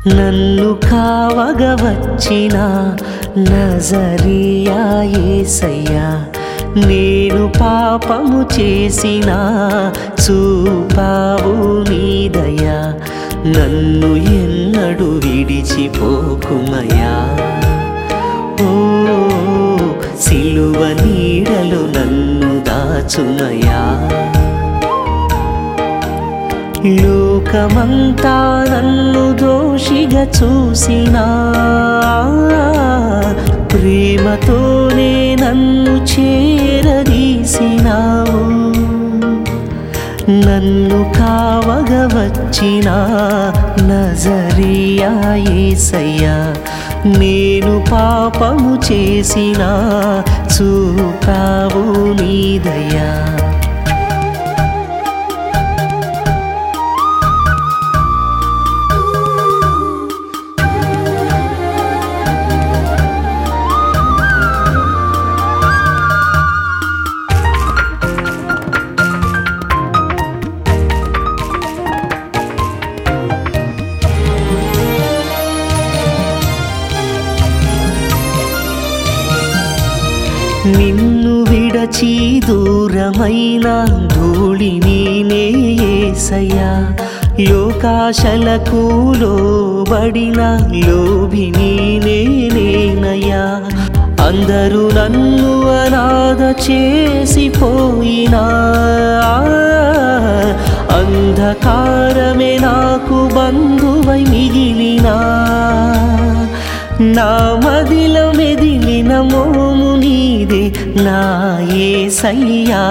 నన్ను కావగ వచ్చిన నజరియా యేసయ్యా నేను పాపము చేసిన చూపావు నీదయా నన్ను ఎన్నడు విడిచిపోకుమయా ఓ సిలువ నీడలు నన్ను దాచుమయా లోకమంతా నన్ను దోషిగా చూసినా ప్రేమతోనే నన్ను చేరదీసినావు నన్ను కావగ వచ్చిన నజరియా యేసయ్యా నేను పాపము చేసిన చూపావు నీదయ్యా నిన్ను విడచి దూరమైన ధూళిని నేసయ్యా లోకాశలకు లోబడిన లోభిని నేనేనయ్యా అందరూ నన్ను అనాథ చేసిపోయినా అంధకారమే నాకు బంధువై మిగిలినా నా మదిలో మెదిలిన మోము నీదే నా యేసయ్యా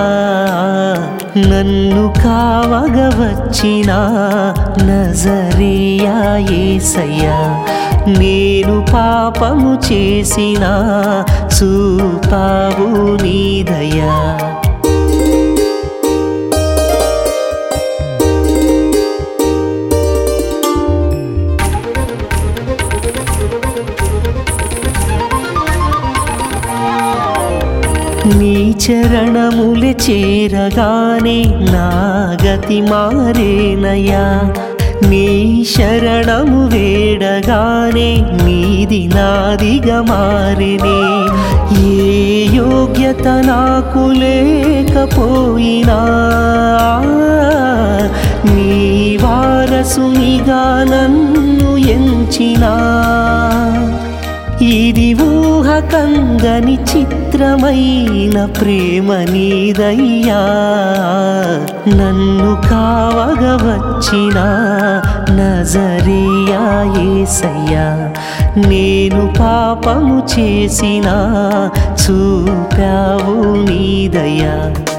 నన్ను కావగ వచ్చిన నజరియా యేసయ్యా నేను పాపము చేసిన చూపావు నీదయా నీ చరణములే చేరగానే నా గతి మారేనయ్యా నీ శరణము వేడగానే నీది నాదిగా మారినే ఏ యోగ్యత నాకు లేకపోయినా నీ వారసునిగా నన్ను ఎంచినా ఇది ఊహ కందని చిత్రమైన ప్రేమ నీదయ్యా నన్ను కావగ వచ్చిన నజరియా యేసయ్యా నేను పాపము చేసిన చూపావు నీదయ్యా